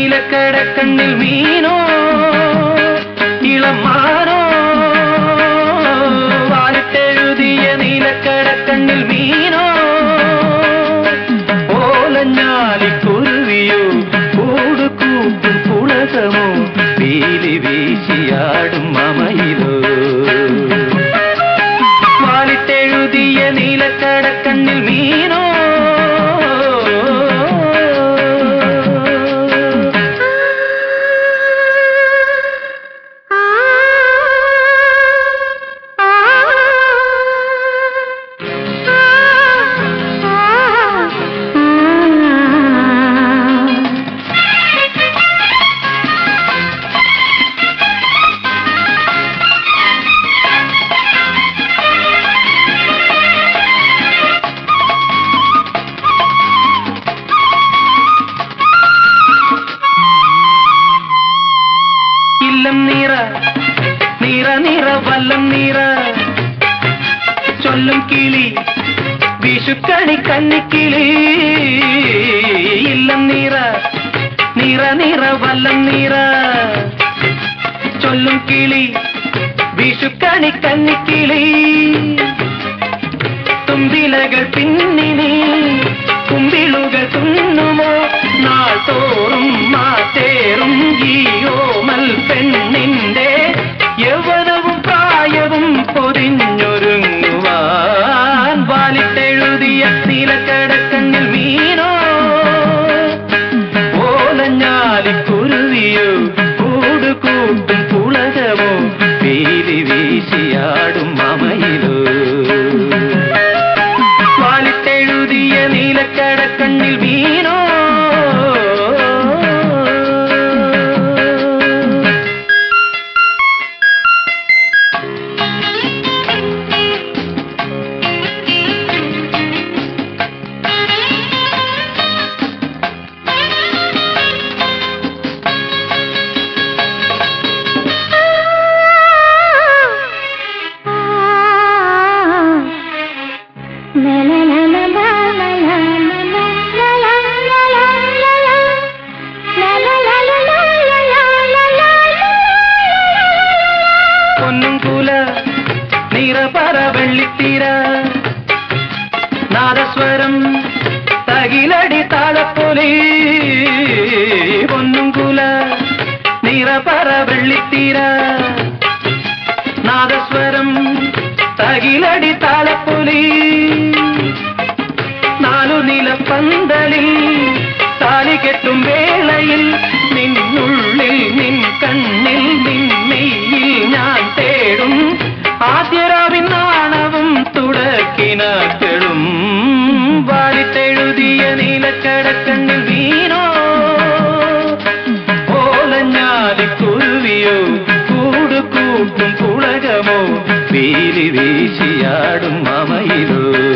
നീലക്കടക്കണ്ണിൽ മീനോ ഇളമാനോ വാലിട്ടെഴുതിയ നീലക്കടക്കണ്ണിൽ മീനോ ഓലഞ്ഞാലിക്കുരുവിയോ കൂടുകൂട്ടും പുളകമോ വീലി വീശിയാടും മമയിലോ വാലിട്ടെഴുതിയ നീലക്കടക്കണ്ണിൽ മീനോ ഇല്ലം നീറ നീറ നീറ വല്ലം നീറ ചൊല്ലും കിളി വിഷുക്കണി കന്നിക്കിളി ഇല്ലം നീറ നീറ നീറ വല്ലം നീറ ചൊല്ലും കിളി വിഷുക്കണി കന്നിക്കിളി തുമ്പിലകൾ പിന്നിനി കുമ്പിളുകൾ തുന്നുമോ നാൾ തോറും മാറ്റേറും ഈയോമൽ പെണ്ണിന്റെ യൗവനവും പ്രായവും പൊതിഞ്ഞൊരുങ്ങുവാൻ വാലിട്ടെഴുതിയ നീലക്കടക്കണ്ണിൽ മീനോ ഓലഞ്ഞാലിക്കുരുവിയോ കൂടുകൂട്ടും പുളകമോ വീലി വീശിയാടും മമയിലോ വാലിട്ടെഴുതിയ നീലക്കടക്കണ്ണിൽ വീണോ പൊന്നും കൂല നിറപറ വെള്ളിത്തീര നാദസ്വരം തകിലടി താളപ്പൊലി പൊന്നും കൂല നിറപറ വെള്ളിത്തീര നാദസ്വരം തകിലടി താളപ്പൊലി നാലു നിലപ്പന്തലിൽ താലി കെട്ടും വേളയിൽ നിന്നുള്ളിൽ നിൻ കണ്ണിൽ നിന്നെയിൽ ഞാൻ തേടും ആദ്യരാവിൻ നാണവും തുടക്കിനാക്കളും വാലിട്ടെഴുതിയ നീലക്കടക്കണ്ണിൽ വീണോ ഓലഞ്ഞാലിക്കുരുവിയോ കൂടുകൂട്ടും പുളകമോ വീലി വീശിയാടും മമയിലോ